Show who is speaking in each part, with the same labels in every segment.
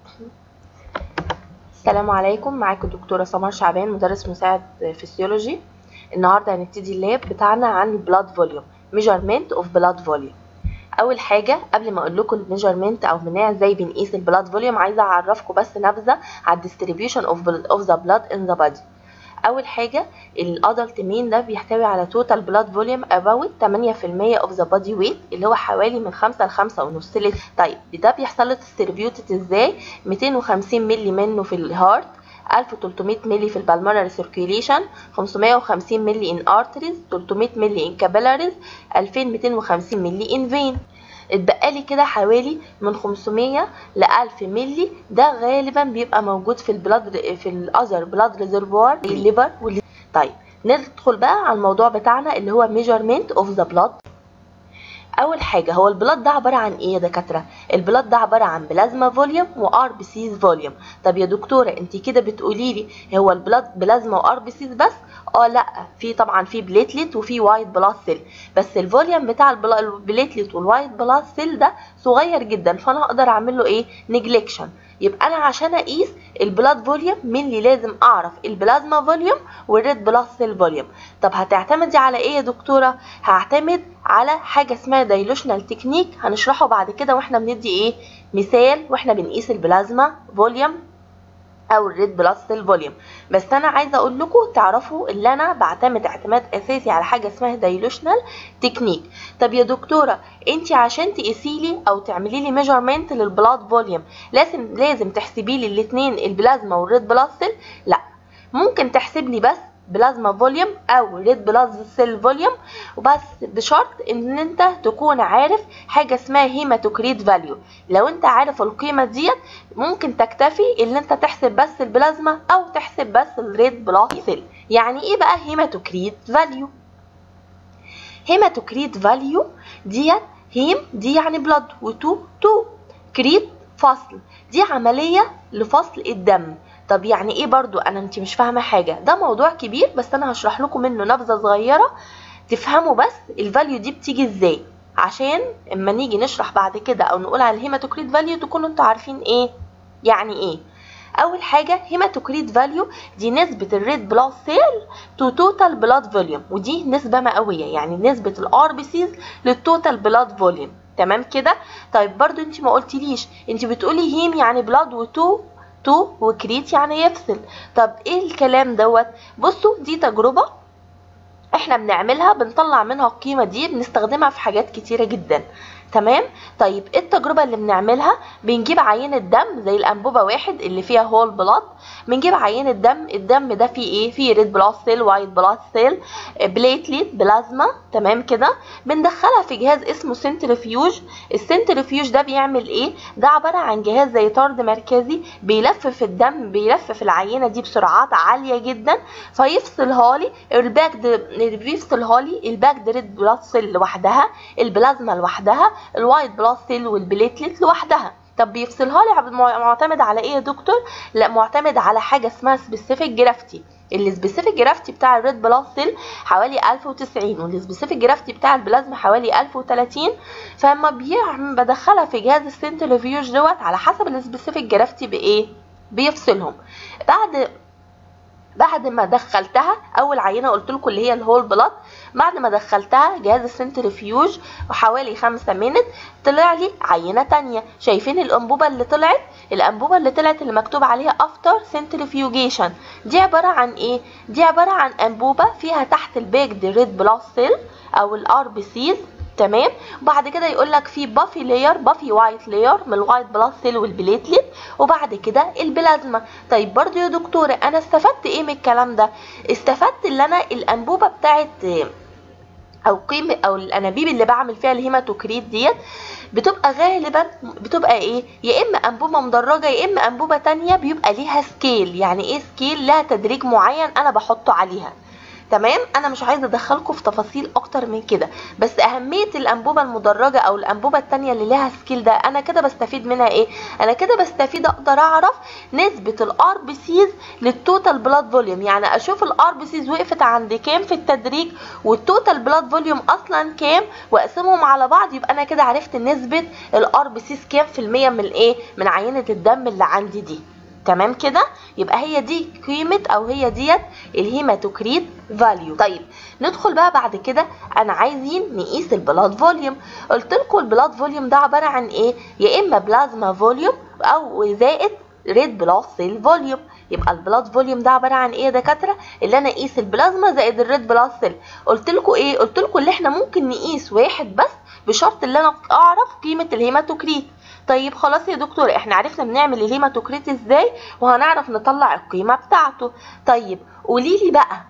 Speaker 1: السلام عليكم معاكم دكتورة سمر شعبان مدرس مساعد فيسيولوجي النهاردة هنبتدي اللاب بتاعنا عن البلاد فوليوم measurement of blood volume اول حاجه قبل ما اقول لكم الميجرمنت او مناع ازاي بنقيس البلاد فوليوم عايزه اعرفكم بس نبذه على الديستريبيوشن اوف اوف ذا بلاد ان ذا بادي اول حاجه الادلت مين ده بيحتوي على توتال بلاد فوليوم about 8% اوف ذا بادي ويت اللي هو حوالي من 5 ل 5 ونص لتر طيب ده بيحصل له ديستريبيوتد ازاي 250 مللي منه في الهارت 1300 مللي في البلمونري سيركيوليشن 550 مللي ان ارتريز 300 مللي ان كابيلاريز 2250 مللي ان فين اتبقى لي كده حوالي من 500 ل 1000 مللي ده غالبا بيبقى موجود في البلاد في الاذر بلاد ريزرفوار الليفر طيب ندخل بقى على الموضوع بتاعنا اللي هو measurement of the blood اول حاجه هو البلاد ده عباره عن ايه يا دكاتره البلاد ده عباره عن بلازما فوليوم وار بي سيز فوليوم طب يا دكتوره انت كده بتقولي لي هو البلاد بلازما وار بي سيز بس اه لا في طبعا في بليتلت وفي وايت بلاد سيل بس الفوليوم بتاع البليتلت والوايت بلاد سيل ده صغير جدا فانا اقدر اعمل له ايه نيجليكشن يبقى انا عشان اقيس البلاد فوليوم مين اللي لازم اعرف البلازما فوليوم والريد بلاد سيل فوليوم طب هتعتمدي على ايه يا دكتوره هعتمد على حاجه اسمها دايلوشنال تكنيك هنشرحه بعد كده واحنا بندي ايه مثال واحنا بنقيس البلازما فوليوم او الريد بلاد سيل فوليوم بس انا عايزه اقول لكم تعرفوا ان انا بعتمد اعتماد اساسي على حاجه اسمها دايلوشنال تكنيك طب يا دكتوره انت عشان تقيسي لي او تعملي لي ميجرمنت للبلاد فوليوم لازم لازم تحسبي لي الاثنين البلازما والريد بلاد سيل لا ممكن تحسب لي بس بلازما فوليوم او ريد بلاد سيل فوليوم وبس بشرط ان انت تكون عارف حاجه اسمها هيماتوكريت فاليو لو انت عارف القيمه ديت ممكن تكتفي ان انت تحسب بس البلازما او تحسب بس الريد بلاد سيل يعني ايه بقى هيماتوكريت فاليو هيماتوكريت فاليو ديت هيم دي يعني بلاد وتو تو كريت فصل دي عمليه لفصل الدم طب يعني ايه برضو انا انت مش فاهمه حاجه ده موضوع كبير بس انا هشرح لكم منه نبذه صغيره تفهموا بس الفاليو دي بتيجي ازاي عشان اما نيجي نشرح بعد كده او نقول على الهيماتوكريت فاليو تكونوا انتوا عارفين ايه يعني ايه اول حاجه هيماتوكريت فاليو دي نسبه الريد بلاد سيل تو توتال بلاد فوليوم ودي نسبه مئويه يعني نسبه الار بي سيز للتوتال بلاد فوليوم تمام كده طيب برضو انت ما قلتليش انت بتقولي هيم يعني بلاد وتو تو وكريت يعني يفصل طب ايه الكلام دوت بصوا دي تجربة احنا بنعملها بنطلع منها القيمة دي بنستخدمها في حاجات كتيرة جدا تمام طيب ايه التجربة اللي بنعملها بنجيب عينة دم زي الانبوبة واحد اللي فيها هول بلاد بنجيب عينة دم الدم ده فيه ايه فيه ريد بلاد سيل وايت بلاد سيل بليتليت بلازما تمام كده بندخلها في جهاز اسمه سنترفيوج السنترفيوج ده بيعمل ايه ده عبارة عن جهاز زي طرد مركزي بيلف في الدم بيلف في العينة دي بسرعات عالية جدا فيفصلها لي الباك بيفصلها لي الباك ريد بلاد سيل لوحدها البلازما لوحدها الوايت بلاد سيل والبليتلت لوحدها طب بيفصلها لي معتمد على ايه يا دكتور لا معتمد على حاجه اسمها سبيسيفيك جرافتي السبيسيفيك جرافتي بتاع الريد بلاد سيل حوالي 1090 والسبيسيفيك جرافتي بتاع البلازما حوالي 1030 فلما بيعمل بدخلها في جهاز السنترفيوج دوت على حسب السبيسيفيك جرافتي بايه بيفصلهم بعد بعد ما دخلتها اول عينه قلت لكم اللي هي الهول بلاد بعد ما دخلتها جهاز السنترفيوج وحوالي خمسة مينت طلع لي عينه تانية شايفين الانبوبه اللي طلعت الانبوبه اللي طلعت اللي مكتوب عليها افتر سنترفيوجيشن دي عباره عن ايه دي عباره عن انبوبه فيها تحت البيج ريد بلاد سيل او الار بي سيز تمام وبعد كده يقول لك في بافي لاير بافي وايت لاير من الوايت بلاد سيل والبليتلت وبعد كده البلازما طيب برضو يا دكتوره انا استفدت ايه من الكلام ده استفدت ان انا الانبوبه بتاعت او قيمه او الانابيب اللي بعمل فيها الهيماتوكريت ديت بتبقى غالبا بتبقى ايه يا اما انبوبه مدرجه يا اما انبوبه تانية بيبقى ليها سكيل يعني ايه سكيل لها تدريج معين انا بحطه عليها تمام انا مش عايزه ادخلكم في تفاصيل اكتر من كده بس اهميه الانبوبه المدرجه او الانبوبه التانية اللي لها سكيل ده انا كده بستفيد منها ايه انا كده بستفيد اقدر اعرف نسبه الار بي سيز للتوتال بلاد فوليوم يعني اشوف الار بي سيز وقفت عند كام في التدريج والتوتال بلاد فوليوم اصلا كام واقسمهم على بعض يبقى انا كده عرفت نسبه الار بي سيز كام في المية من الايه من عينه الدم اللي عندي دي تمام كده يبقى هي دي قيمه او هي ديت الهيماتوكريت فاليو طيب ندخل بقى بعد كده انا عايزين نقيس البلاد فوليوم قلت لكم البلاد فوليوم ده عباره عن ايه يا اما بلازما فوليوم او زائد ريد بلاد سيل فوليوم يبقى البلاد فوليوم ده عباره عن ايه يا دكاتره اللي انا اقيس البلازما زائد الريد بلاد سيل قلت لكم ايه قلت لكم اللي احنا ممكن نقيس واحد بس بشرط اللي انا اعرف قيمه الهيماتوكريت طيب خلاص يا دكتور احنا عرفنا بنعمل الهيماتوكريت ازاي وهنعرف نطلع القيمه بتاعته طيب قولي لي بقى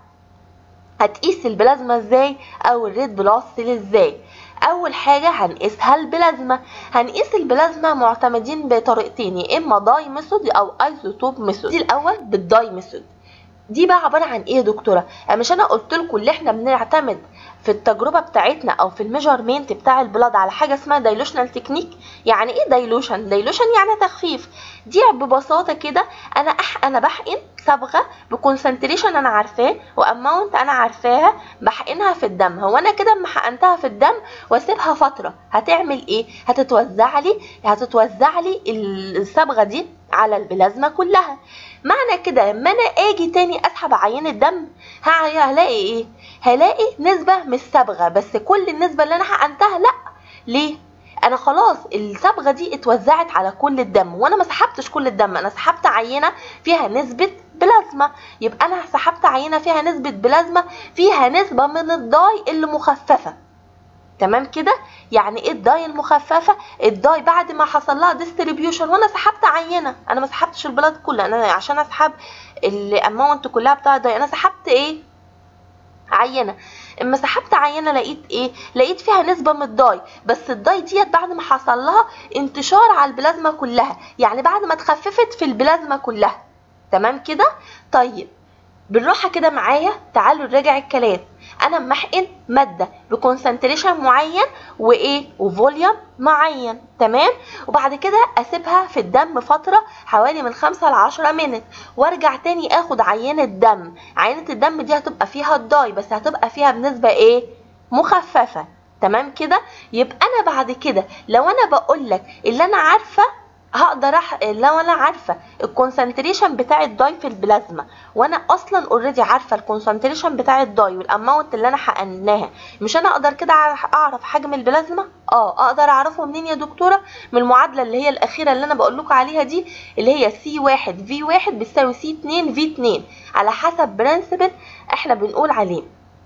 Speaker 1: هتقيس البلازما ازاي او الريد بلاد سيل ازاي اول حاجه هنقيسها البلازما هنقيس البلازما معتمدين بطريقتين يا اما داي ميثود او ايزوتوب ميثود دي الاول بالداي ميثود دي بقى عباره عن ايه يا دكتوره مش انا قلت لكم اللي احنا بنعتمد في التجربه بتاعتنا او في الميجرمنت بتاع البلاد على حاجه اسمها دايلوشنال تكنيك يعني ايه دايلوشن دايلوشن يعني تخفيف دي ببساطه كده انا أح انا بحقن صبغه بكونسنتريشن انا عارفاه واماونت انا عارفاها بحقنها في الدم هو انا كده اما حقنتها في الدم واسيبها فتره هتعمل ايه هتتوزع لي هتتوزع لي الصبغه دي على البلازما كلها معنى كده لما انا اجي تاني اسحب عينه دم هلاقي ايه هلاقي نسبه مش صبغه بس كل النسبه اللي انا حقنتها لا ليه انا خلاص الصبغه دي اتوزعت على كل الدم وانا ما سحبتش كل الدم انا سحبت عينه فيها نسبه بلازما يبقى انا سحبت عينه فيها نسبه بلازما فيها نسبه من الداي اللي مخففه تمام كده يعني ايه الداي المخففه الداي بعد ما حصل لها ديستريبيوشن وانا سحبت عينه انا ما سحبتش البلاد كلها انا عشان اسحب الاماونت كلها بتاع الداي انا سحبت ايه عينه اما سحبت عينه لقيت ايه لقيت فيها نسبه من الداي بس الداي ديت بعد ما حصل لها انتشار على البلازما كلها يعني بعد ما اتخففت في البلازما كلها تمام كده طيب بالراحه كده معايا تعالوا نراجع الكلام انا محقن ماده بكونسنتريشن معين وايه وفوليوم معين تمام وبعد كده اسيبها في الدم فتره حوالي من 5 ل 10 مينت وارجع تاني اخد عينه دم عينه الدم دي هتبقى فيها الداي بس هتبقى فيها بنسبه ايه مخففه تمام كده يبقى انا بعد كده لو انا بقول لك اللي انا عارفه هقدر أح... لو انا عارفه الكونسنتريشن بتاع الداي في البلازما وانا اصلا اوريدي عارفه الكونسنتريشن بتاع الداي والاماونت اللي انا حقناها مش انا اقدر كده اعرف حجم البلازما اه اقدر اعرفه منين يا دكتوره من المعادله اللي هي الاخيره اللي انا بقول لكم عليها دي اللي هي سي واحد في واحد بتساوي سي اتنين في اتنين على حسب برنسبل احنا بنقول عليه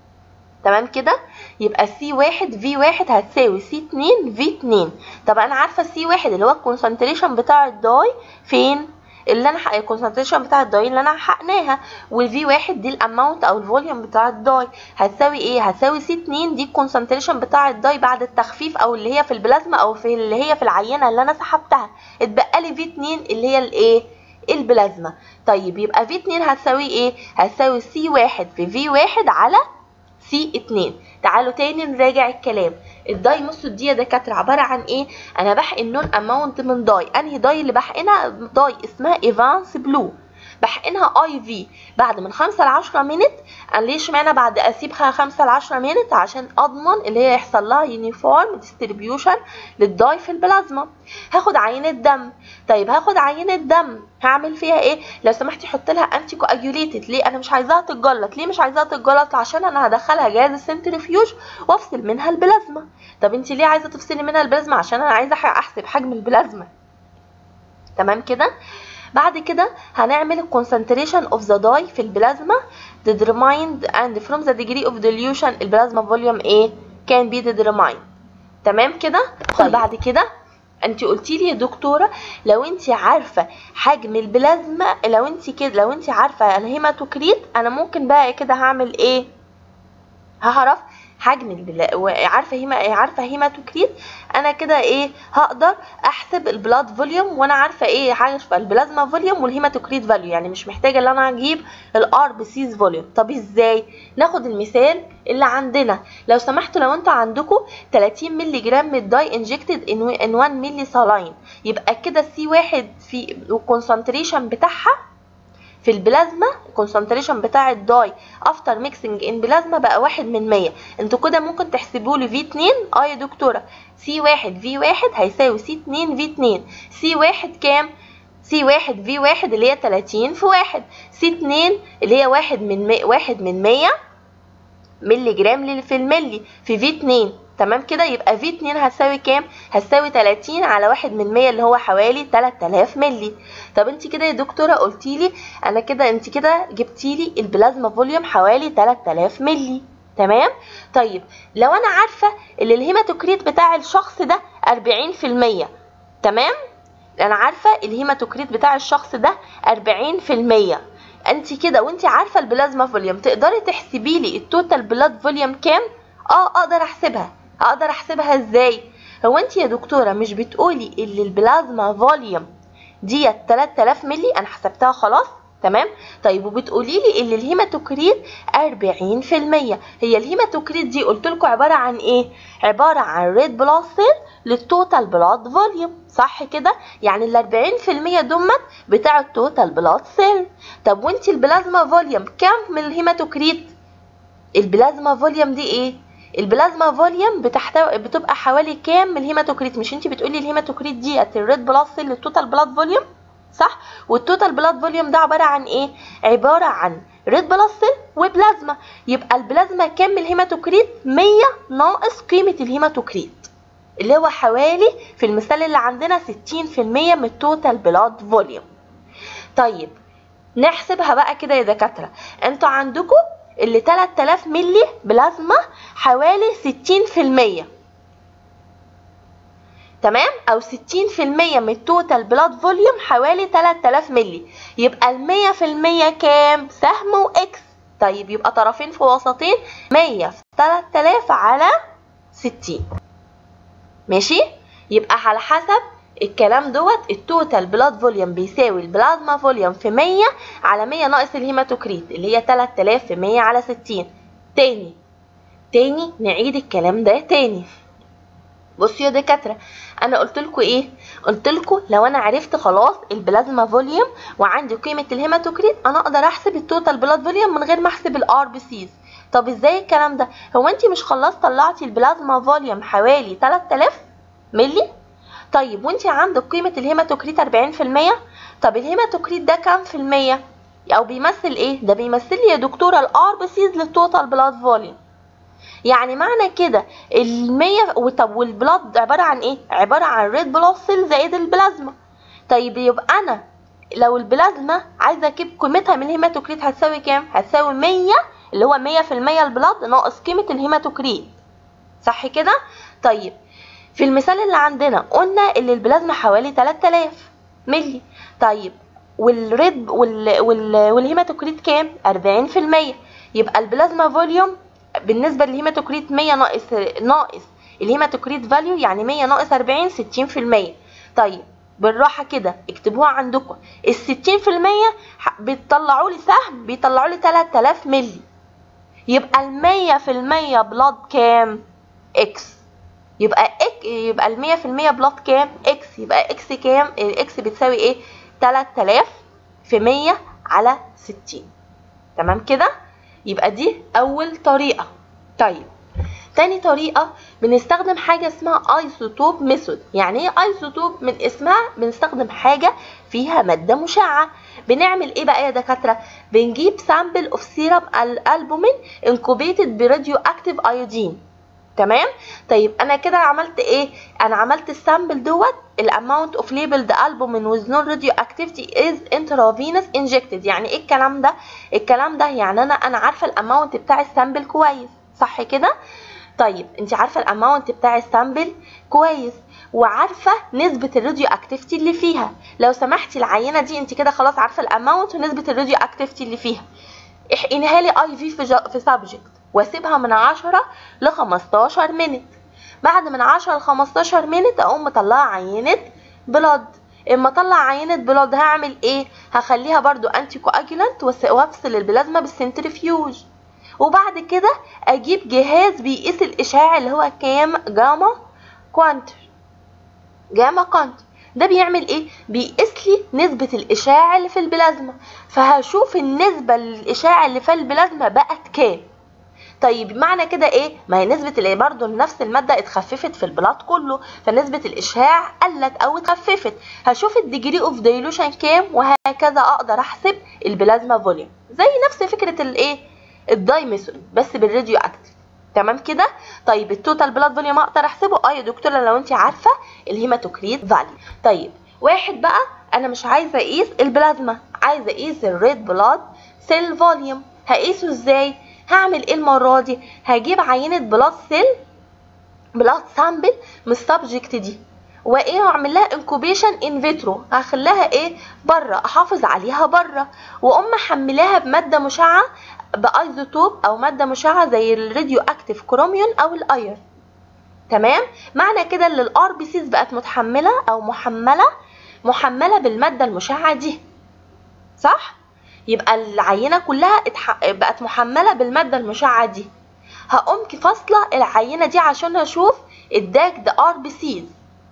Speaker 1: تمام كده يبقى سي واحد في واحد هتساوي سي اتنين في اتنين طب انا عارفه سي واحد اللي هو الكونسنتريشن بتاع الداي فين اللي انا حق... الكونسنتريشن بتاع الداي اللي انا حقناها والفي واحد دي الاماونت او الفوليوم بتاع الداي هتساوي ايه هتساوي سي اتنين دي الكونسنتريشن بتاع الداي بعد التخفيف او اللي هي في البلازما او في اللي هي في العينه اللي انا سحبتها اتبقى لي في اتنين اللي هي الايه البلازما طيب يبقى في اتنين هتساوي ايه هتساوي سي واحد في في واحد على سي اتنين تعالوا تاني نراجع الكلام الداي ميثود دي يا دكاتره عباره عن ايه انا بحقن نون اماونت من داي انهي داي اللي بحقنها داي اسمها ايفانس بلو بحقنها اي في بعد من 5 ل 10 مينت انا ليش معنى بعد اسيبها 5 ل 10 مينت عشان اضمن اللي هي يحصل لها يونيفورم ديستريبيوشن للداي في البلازما هاخد عينه دم طيب هاخد عينه دم هعمل فيها ايه لو سمحتي حط لها انتي كواجوليتد ليه انا مش عايزاها تتجلط ليه مش عايزاها تتجلط عشان انا هدخلها جهاز السنترفيوج وافصل منها البلازما طب انت ليه عايزه تفصلي منها البلازما عشان انا عايزه احسب حجم البلازما تمام كده بعد كده هنعمل الكونسنتريشن اوف ذا داي في البلازما determined and from the degree of dilution البلازما فوليوم ايه can be determined تمام كده طيب. بعد كده انت قلتي لي يا دكتوره لو انت عارفه حجم البلازما لو انت كده لو انت عارفه الهيماتوكريت انا ممكن بقى كده هعمل ايه هعرف حجم البلا... وعارفه هيما عارفه هيماتوكريت انا كده ايه هقدر احسب البلاد فوليوم وانا عارفه ايه عارفه البلازما فوليوم والهيماتوكريت فاليو يعني مش محتاجه ان انا اجيب الار بي سيز فوليوم طب ازاي ناخد المثال اللي عندنا لو سمحتوا لو انتوا عندكم 30 مللي جرام من الداي انجكتد ان 1 مللي سالاين يبقى كده سي واحد في الكونسنتريشن بتاعها في البلازما الكونسنتريشن بتاع الداي افتر ميكسنج ان بلازما بقى واحد من مية انتوا كده ممكن تحسبوا لي في اتنين اه يا دكتوره سي واحد في واحد هيساوي سي اتنين في اتنين سي واحد كام سي واحد في واحد اللي هي تلاتين في واحد سي اتنين اللي هي واحد من مي واحد من مية ملي جرام في الملي في في اتنين تمام كده يبقى في 2 هتساوي كام هتساوي 30 على واحد من 100 اللي هو حوالي 3000 ملي طب انت كده يا دكتوره قلتي لي انا كده انت كده جبتي لي البلازما فوليوم حوالي 3000 ملي تمام طيب لو انا عارفه ان الهيماتوكريت بتاع الشخص ده 40% تمام انا عارفه الهيماتوكريت بتاع الشخص ده 40% انت كده وانت عارفه البلازما فوليوم تقدري تحسبي لي التوتال بلاد فوليوم كام اه اقدر احسبها اقدر احسبها ازاي هو انت يا دكتوره مش بتقولي ان البلازما فوليوم ديت 3000 ملي انا حسبتها خلاص تمام طيب وبتقولي لي ان الهيماتوكريت 40% هي الهيماتوكريت دي قلت لكم عباره عن ايه عباره عن ريد بلاد سيل للتوتال بلاد فوليوم صح كده يعني ال 40% دمت بتاع التوتال بلاد سيل طب وانت البلازما فوليوم كام من الهيماتوكريت البلازما فوليوم دي ايه البلازما فوليوم بتحتوي بتبقى حوالي كام من الهيماتوكريت مش انت بتقولي الهيماتوكريت ديت الريد بلاد سيل للتوتال بلاد فوليوم صح والتوتال بلاد فوليوم ده عباره عن ايه عباره عن ريد بلاد سيل وبلازما يبقى البلازما كام من الهيماتوكريت 100 ناقص قيمه الهيماتوكريت اللي هو حوالي في المثال اللي عندنا 60% من التوتال بلاد فوليوم طيب نحسبها بقى كده يا دكاتره انتوا عندكم اللي 3000 ملي بلازما حوالي 60% تمام او 60% من التوتال بلاد فوليوم حوالي 3000 ملي يبقى المية في المية كام سهم واكس طيب يبقى طرفين في وسطين 100 في 3000 على 60 ماشي يبقى على حسب الكلام دوت التوتال بلاد فوليوم بيساوي البلازما فوليوم في 100 على 100 ناقص الهيماتوكريت اللي هي 3000 في 100 على 60 تاني تاني نعيد الكلام ده تاني بصوا يا دكاتره انا قلت لكم ايه قلت لكم لو انا عرفت خلاص البلازما فوليوم وعندي قيمه الهيماتوكريت انا اقدر احسب التوتال بلاد فوليوم من غير ما احسب الار بي سيز طب ازاي الكلام ده هو انت مش خلاص طلعتي البلازما فوليوم حوالي 3000 ملي طيب وانت عندك قيمه الهيماتوكريت 40% طب الهيماتوكريت ده كام في المية او بيمثل ايه ده بيمثل لي يا دكتوره الار بي سيز للتوتال بلاد فوليوم يعني معنى كده المية طب والبلاد عبارة عن ايه؟ عبارة عن ريد بلاد سيل زائد البلازما طيب يبقى انا لو البلازما عايزة اجيب قيمتها من الهيماتوكريت هتساوي كام؟ هتساوي مية اللي هو مية في المية البلاد ناقص قيمة الهيماتوكريت صح كده؟ طيب في المثال اللي عندنا قلنا ان البلازما حوالي 3000 ملي طيب والريد وال... وال... والهيماتوكريت كام؟ 40% يبقى البلازما فوليوم بالنسبه للهيماتوكريت 100 ناقص ناقص الهيماتوكريت فاليو يعني 100 ناقص 40 60% طيب بالراحه كده اكتبوها عندكم ال 60% بتطلعوا لي سهم بيطلعوا لي 3000 ملي يبقى ال 100% بلاد كام اكس يبقى إك يبقى ال 100% بلاد كام اكس يبقى اكس كام الاكس بتساوي ايه 3000 في 100 على 60 تمام كده يبقى دي اول طريقه طيب تاني طريقه بنستخدم حاجه اسمها ايسوتوب ميثود يعني ايه ايسوتوب من اسمها بنستخدم حاجه فيها ماده مشعه بنعمل ايه بقى يا دكاتره بنجيب سامبل اوف سيرم الالبومين انكوبيتد براديو اكتيف ايودين تمام طيب انا كده عملت ايه انا عملت السامبل دوت الاماونت اوف ليبلد البومين ويز نون راديو اكتيفيتي از انترافينوس انجكتد يعني ايه الكلام ده الكلام ده يعني انا انا عارفه الاماونت بتاع السامبل كويس صح كده طيب انت عارفه الاماونت بتاع السامبل كويس وعارفه نسبه الراديو اكتيفيتي اللي فيها لو سمحتي العينه دي انت كده خلاص عارفه الاماونت ونسبه الراديو اكتيفيتي اللي فيها احقنها لي اي في في سبجكت واسيبها من 10 ل 15 مينت بعد من 10 ل 15 مينت اقوم مطلعه عينه بلاد اما اطلع عينه بلاد هعمل ايه هخليها برضو انتي كواجولانت وافصل البلازما بالسنترفيوج وبعد كده اجيب جهاز بيقيس الاشعاع اللي هو كام جاما كوانتر جاما كوانتر ده بيعمل ايه بيقيس لي نسبة الاشعاع اللي في البلازما فهشوف النسبة للاشعاع اللي في البلازما بقت كام طيب معنى كده ايه ما هي نسبة اللي برضه نفس المادة اتخففت في البلاط كله فنسبة الاشعاع قلت او اتخففت هشوف الديجري اوف دايلوشن كام وهكذا اقدر احسب البلازما فوليوم زي نفس فكرة الايه الداي ميثود بس بالراديو اكتيف تمام كده طيب التوتال بلاد فوليوم اقدر احسبه اه يا دكتوره لو انت عارفه الهيماتوكريت فاليو طيب واحد بقى انا مش عايزه اقيس البلازما عايزه اقيس الريد بلاد سيل فوليوم هقيسه ازاي هعمل ايه المره دي هجيب عينه بلاد سيل بلاد سامبل من السبجكت دي وايه واعمل لها انكوبيشن ان فيترو هخليها ايه بره احافظ عليها بره واقوم محملاها بماده مشعه بايزوتوب او ماده مشعه زي الراديو اكتيف كروميون او الاير تمام معنى كده ان الار بي سيز بقت متحمله او محمله محمله بالماده المشعه دي صح يبقى العينه كلها اتح... بقت محمله بالماده المشعه دي هقوم فاصله العينه دي عشان اشوف الداك ده ار بي سيز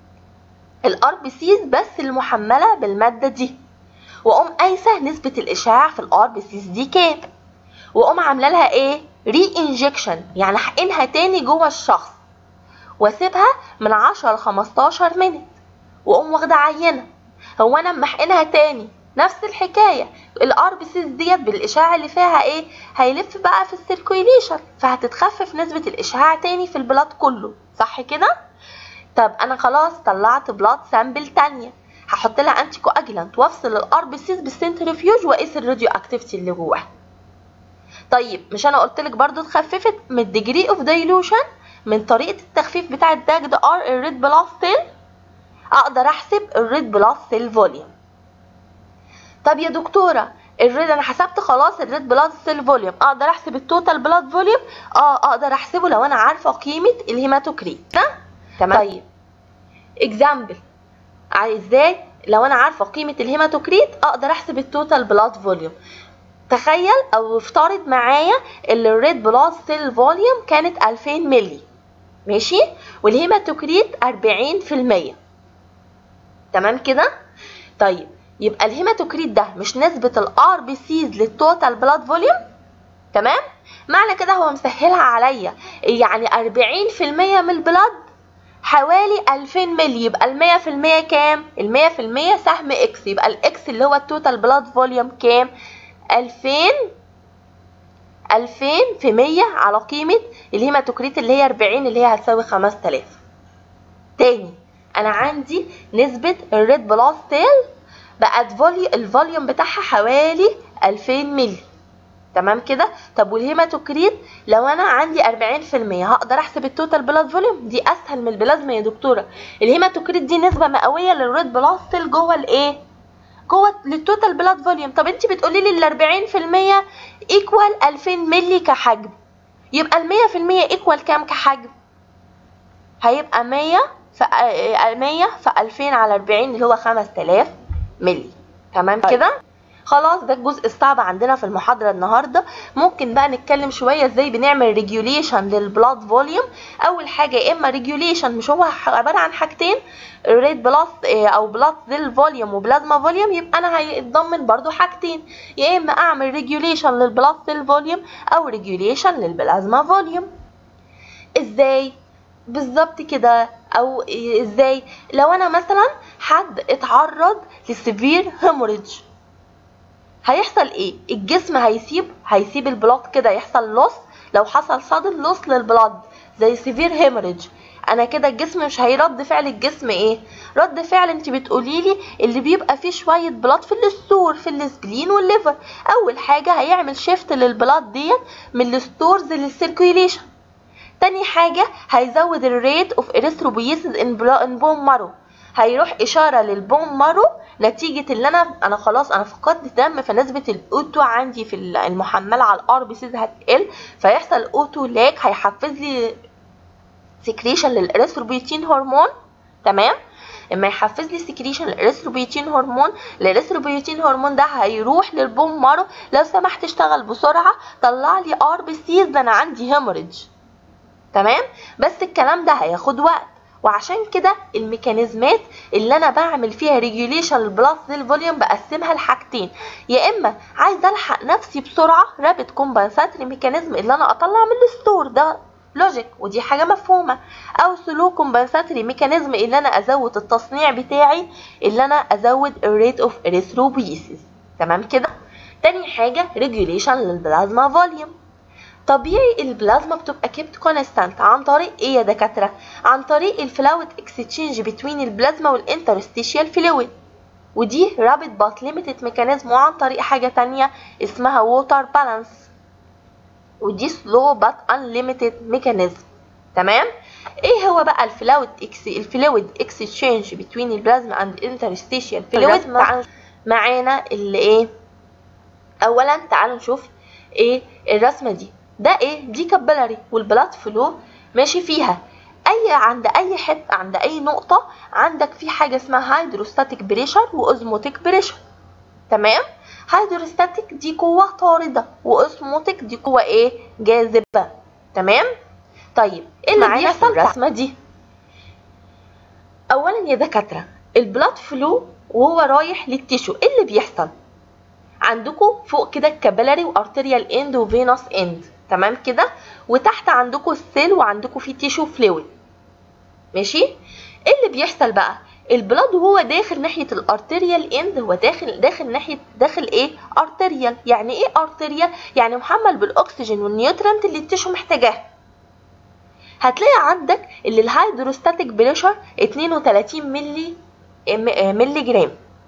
Speaker 1: الار بي سيز بس المحمله بالماده دي واقوم قايسه نسبه الاشعاع في الار بي سيز دي كام واقوم عامله لها ايه ري انجكشن يعني احقنها تاني جوه الشخص واسيبها من 10 ل 15 مينت واقوم واخده عينه هو انا اما احقنها تاني نفس الحكايه الار بي سيز ديت بالاشعاع اللي فيها ايه هيلف بقى في السيركيوليشن فهتتخفف نسبه الاشعاع تاني في البلاد كله صح كده طب انا خلاص طلعت بلاد سامبل تانية هحط لها انتي كواجلانت وافصل الار بي سيز بالسنترفيوج واقيس الراديو اكتيفيتي اللي جواها طيب مش انا قلت لك برضو اتخففت من الديجري اوف دايلوشن من طريقه التخفيف بتاع الداج ده ار الريد بلاد سيل اقدر احسب الريد بلاد سيل فوليوم طب يا دكتوره الريد انا حسبت خلاص الريد بلاد سيل فوليوم اقدر احسب التوتال بلاد فوليوم اه اقدر احسبه لو انا عارفه قيمه الهيماتوكريت ده تمام طيب اكزامبل ازاي لو انا عارفه قيمه الهيماتوكريت اقدر احسب التوتال بلاد فوليوم تخيل او افترض معايا ان الريد بلاد سيل فوليوم كانت 2000 ملي ماشي والهيماتوكريت 40% تمام كده طيب يبقى الهيماتوكريت ده مش نسبة الار بي سيز للتوتال بلاد فوليوم تمام معنى كده هو مسهلها عليا يعني 40% من البلاد حوالي 2000 ملي يبقى المية في المية كام؟ المية في المية سهم اكس يبقى الاكس اللي هو التوتال بلاد فوليوم كام؟ 2000 2000 في 100 على قيمة الهيماتوكريت اللي هي 40 اللي هي هتساوي 5000 تاني انا عندي نسبة الريد بلاد سيل بقت فولي الفوليوم بتاعها حوالي 2000 ملي تمام كده طب والهيماتوكريت لو انا عندي 40% هقدر احسب التوتال بلاد فوليوم دي اسهل من البلازما يا دكتوره الهيماتوكريت دي نسبه مئويه للريد بلاد سيل جوه الايه جوه للتوتال بلاد فوليوم طب انت بتقولي لي ال 40% ايكوال 2000 ملي كحجم يبقى ال 100% ايكوال كام كحجم هيبقى 100 في 100 في 2000 على 40 اللي هو 5000 ملي تمام كده خلاص ده الجزء الصعب عندنا في المحاضرة النهاردة ممكن بقى نتكلم شوية ازاي بنعمل ريجوليشن للبلاد فوليوم اول حاجة يا اما ريجوليشن مش هو عبارة عن حاجتين ريد بلس او بلاد سيل فوليوم وبلازما فوليوم يبقى انا هيتضمن برضو حاجتين يا اما اعمل ريجوليشن للبلاد سيل فوليوم او ريجوليشن للبلازما فوليوم ازاي بالظبط كده او ازاي لو انا مثلا حد اتعرض لسيفير هيموريدج هيحصل ايه الجسم هيسيب هيسيب البلاد كده يحصل لوس لو حصل صدم لوس للبلاد زي سيفير هيموريدج انا كده الجسم مش هيرد فعل الجسم ايه رد فعل انت بتقولي لي اللي بيبقى فيه شويه بلاد في الستور في السبلين والليفر اول حاجه هيعمل شيفت للبلاد ديت من الستورز للسيركيوليشن تاني حاجه هيزود الريت اوف اريثروبويسيس ان بون مارو هيروح اشاره للبون مارو نتيجه اللي انا انا خلاص انا فقدت دم فنسبه الاوتو عندي في المحمله على الار بي سيز هتقل فيحصل اوتو لاج هيحفز لي سكريشن للاريثروبيوتين هرمون تمام اما يحفز لي سكريشن الاريثروبيوتين هرمون الاريثروبيوتين هرمون ده هيروح للبون مارو لو سمحت اشتغل بسرعه طلع لي ار بي سيز ده انا عندي هيموريدج تمام بس الكلام ده هياخد وقت وعشان كده الميكانيزمات اللي انا بعمل فيها ريجوليشن للبلاد سيل فوليوم بقسمها لحاجتين يا اما عايز الحق نفسي بسرعه رابط كومبنساتري ميكانيزم اللي انا اطلع من الستور ده لوجيك ودي حاجه مفهومه او سلو كومبنساتري ميكانيزم اللي انا ازود التصنيع بتاعي اللي انا ازود الريت اوف اريثروبيسيس تمام كده تاني حاجه ريجوليشن للبلازما فوليوم طبيعي البلازما بتبقى كيبت كونستانت عن طريق ايه يا دكاتره عن طريق الفلويد اكستشينج بين البلازما والانترستيشيال فلويد ودي رابط بات ليميتد ميكانيزم وعن طريق حاجه تانية اسمها ووتر بالانس ودي سلو بات انليميتد ميكانيزم تمام ايه هو بقى الفلويد اكس الفلويد اكستشينج بين البلازما اند انترستيشيال فلويد معانا اللي ايه اولا تعالوا نشوف ايه الرسمه دي ده ايه دي كابيلاري والبلاد فلو ماشي فيها اي عند اي حته عند اي نقطه عندك في حاجه اسمها هيدروستاتيك بريشر واوزموتيك بريشر تمام هيدروستاتيك دي قوه طارده واوزموتيك دي قوه ايه جاذبه تمام طيب ايه اللي بيحصل في الرسمه دي اولا يا دكاتره البلاد فلو وهو رايح للتيشو ايه اللي بيحصل عندكم فوق كده الكابيلاري وارتريال اند وفينوس اند تمام كده وتحت عندكم السيل وعندكم في تيشو فلويد ماشي ايه اللي بيحصل بقى البلاد وهو داخل ناحيه الارتريال اند هو داخل داخل ناحيه داخل ايه ارتريال يعني ايه ارتريال يعني محمل بالاكسجين والنيوترنت اللي التيشو محتاجاه هتلاقي عندك اللي الهيدروستاتيك بريشر 32 ملي ملي جرام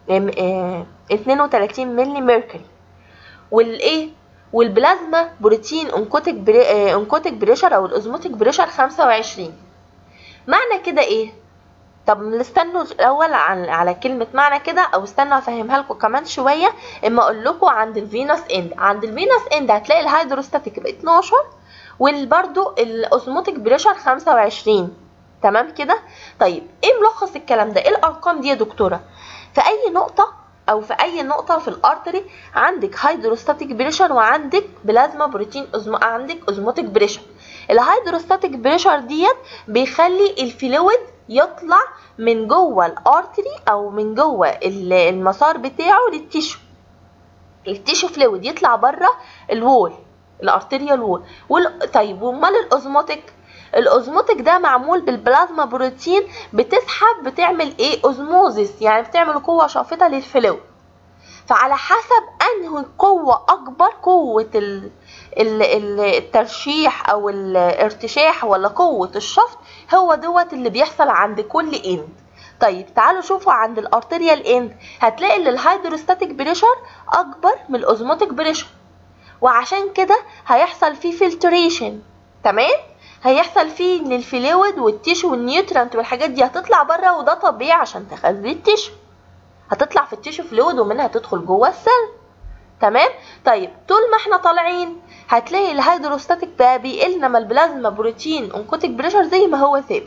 Speaker 1: 32 ملي ميركوري والايه والبلازما بروتين انكوتيك بري... انكوتيك بريشر او الاوزموتيك بريشر 25 معنى كده ايه طب نستنوا الاول على, على كلمه معنى كده او استنوا افهمها لكم كمان شويه اما اقول لكم عند الفينوس اند عند الفينوس اند هتلاقي الهيدروستاتيك ب 12 والبرضو الاوزموتيك بريشر 25 تمام كده طيب ايه ملخص الكلام ده ايه الارقام دي يا دكتوره في اي نقطه او في اي نقطه في الارتري عندك هيدروستاتيك بريشر وعندك بلازما بروتين أزم... عندك اوزموتيك بريشر الهيدروستاتيك بريشر ديت بيخلي الفلويد يطلع من جوه الارتري او من جوه المسار بتاعه للتيشو التيشو فلويد يطلع بره الوول الارتريال وول وال... طيب وامال الاوزموتيك الاوزموتيك ده معمول بالبلازما بروتين بتسحب بتعمل ايه اوزموزيس يعني بتعمل قوه شافطه للفلويد فعلى حسب انهي قوه اكبر قوه ال... ال... ال... الترشيح او الارتشاح ولا قوه الشفط هو دوت اللي بيحصل عند كل اند طيب تعالوا شوفوا عند الارتريال اند هتلاقي ان الهيدروستاتيك بريشر اكبر من الاوزموتيك بريشر وعشان كده هيحصل فيه فلتريشن تمام هيحصل فيه ان الفلويد والتيشو والنيوترنت والحاجات دي هتطلع بره وده طبيعي عشان تغذي التيشو هتطلع في التيشو فلويد ومنها تدخل جوه السيل تمام طيب طول ما احنا طالعين هتلاقي الهيدروستاتيك ده بيقل انما البلازما بروتين انكوتيك بريشر زي ما هو ثابت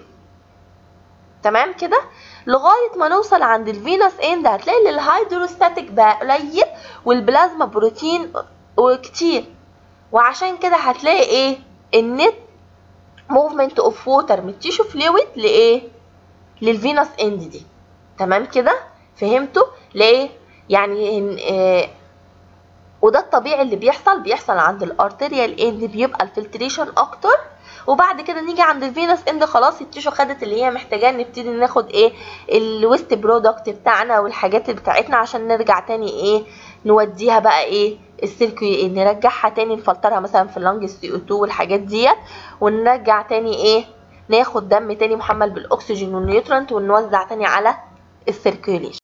Speaker 1: تمام كده لغايه ما نوصل عند الفينوس اند هتلاقي الهيدروستاتيك بقى قليل والبلازما بروتين وكتير وعشان كده هتلاقي ايه النت موفمنت اوف ووتر من التيشو فلويد لايه للفينوس اند دي تمام كده فهمتوا ليه يعني آه وده الطبيعي اللي بيحصل بيحصل عند الارتريال اند بيبقى الفلتريشن اكتر وبعد كده نيجي عند الفينوس اند خلاص التيشو خدت اللي هي محتاجاه نبتدي ناخد ايه الويست برودكت بتاعنا والحاجات بتاعتنا عشان نرجع تاني ايه نوديها بقى ايه السيركي نرجعها تاني نفلترها مثلا في اللنج سي او 2 والحاجات ديت ونرجع تاني ايه ناخد دم تاني محمل بالاكسجين والنيوترنت ونوزع تاني على السيركيوليشن